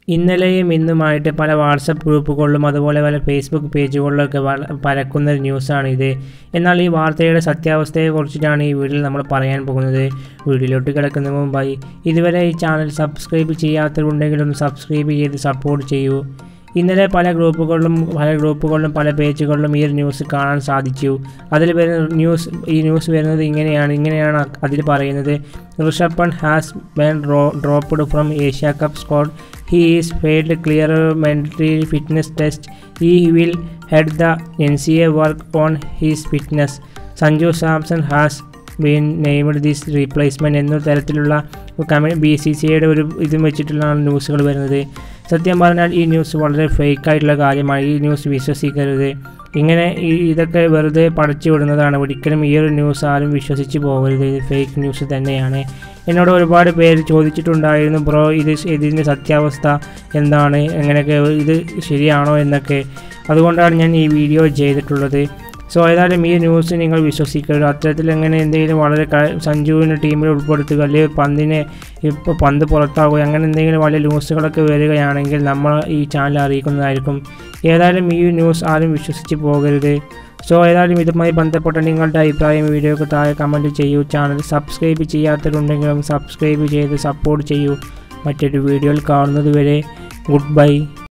ഇന്നലെയും ഇന്നുമായിട്ട് പല വാട്സപ്പ് ഗ്രൂപ്പുകളിലും അതുപോലെ പല ഫേസ്ബുക്ക് പേജുകളിലൊക്കെ വള- പരക്കുന്ന ഒരു ന്യൂസാണിത് എന്നാൽ ഈ വാർത്തയുടെ സത്യാവസ്ഥയെക്കുറിച്ചിട്ടാണ് ഈ വീഡിയോയിൽ നമ്മൾ പറയാൻ പോകുന്നത് വീഡിയോയിലോട്ട് കിടക്കുന്നതിന് മുമ്പായി ഇതുവരെ ഈ ചാനൽ സബ്സ്ക്രൈബ് ചെയ്യാത്തവരുണ്ടെങ്കിൽ ഒന്ന് സബ്സ്ക്രൈബ് ചെയ്ത് സപ്പോർട്ട് ചെയ്യൂ ഇന്നലെ പല ഗ്രൂപ്പുകളിലും പല ഗ്രൂപ്പുകളിലും പല പേജുകളിലും ഈ ഒരു ന്യൂസ് കാണാൻ സാധിച്ചു അതിൽ വരുന്ന ന്യൂസ് ഈ ന്യൂസ് വരുന്നത് ഇങ്ങനെയാണ് ഇങ്ങനെയാണ് അതിൽ പറയുന്നത് Rishabh Pant has been dropped from Asia cup squad he is failed clear mentally fitness test he will head the N C A work on his fitness Sanju Samson has been named this replacement എന്ന തരത്തിലുള്ള കമ B C C ഐയുടെ ഒരു ഇതും വെച്ചിട്ടുള്ള ന്യൂസുകൾ വരുന്നത് സത്യം പറഞ്ഞാൽ ഈ ന്യൂസ് വളരെ ഫേക്ക് ആയിട്ടുള്ള കാര്യമാണ് ഈ ന്യൂസ് വിശ്വസിക്കരുത് ഇങ്ങനെ ഈ ഇതൊക്കെ വെറുതെ പടച്ചു വിടുന്നതാണ് ഒരിക്കലും ഈ ഒരു ന്യൂസ് ആരും വിശ്വസിച്ച് പോകരുത് ഇത് ഫേക്ക് ന്യൂസ് തന്നെയാണ് എന്നോട് ഒരുപാട് പേര് ചോദിച്ചിട്ടുണ്ടായിരുന്നു ബ്രോ ഇത് ശ- ഇതിൻ്റെ സത്യാവസ്ഥ എന്താണ് എങ്ങനെയൊക്കെ ഇത് ശരിയാണോ എന്നൊക്കെ അതുകൊണ്ടാണ് ഞാൻ ഈ വീഡിയോ ചെയ്തിട്ടുള്ളത് സോ ഏതായാലും ഈ ന്യൂസ് നിങ്ങൾ വിശ്വസിക്കരുത് അത്തരത്തിൽ എങ്ങനെ എന്തെങ്കിലും വളരെ ക- സഞ്ജുവിനെ ടീമിൽ ഉൾപ്പെടുത്തുക അല്ലെങ്കിൽ പന്തിനെ ഇപ്പോൾ പന്ത് പുറത്താവുക അങ്ങനെ എന്തെങ്കിലും വലിയ ന്യൂസുകളൊക്കെ വരികയാണെങ്കിൽ നമ്മൾ ഈ ചാനൽ അറിയിക്കുന്നതായിരിക്കും ഏതായാലും ഈ ന്യൂസ് ആരും വിശ്വസിച്ച് പോകരുത് സോ ഏതായാലും ഇതുമായി ബന്ധപ്പെട്ട നിങ്ങളുടെ അഭിപ്രായം വീഡിയോക്ക് താഴെ കമൻറ്റ് ചെയ്യൂ ചാനൽ സബ്സ്ക്രൈബ് ചെയ്യാത്തവരുണ്ടെങ്കിലും സബ്സ്ക്രൈബ് ചെയ്ത് സപ്പോർട്ട് ചെയ്യൂ മറ്റൊരു വീഡിയോയിൽ കാണുന്നത് വരെ ഗുഡ് ബൈ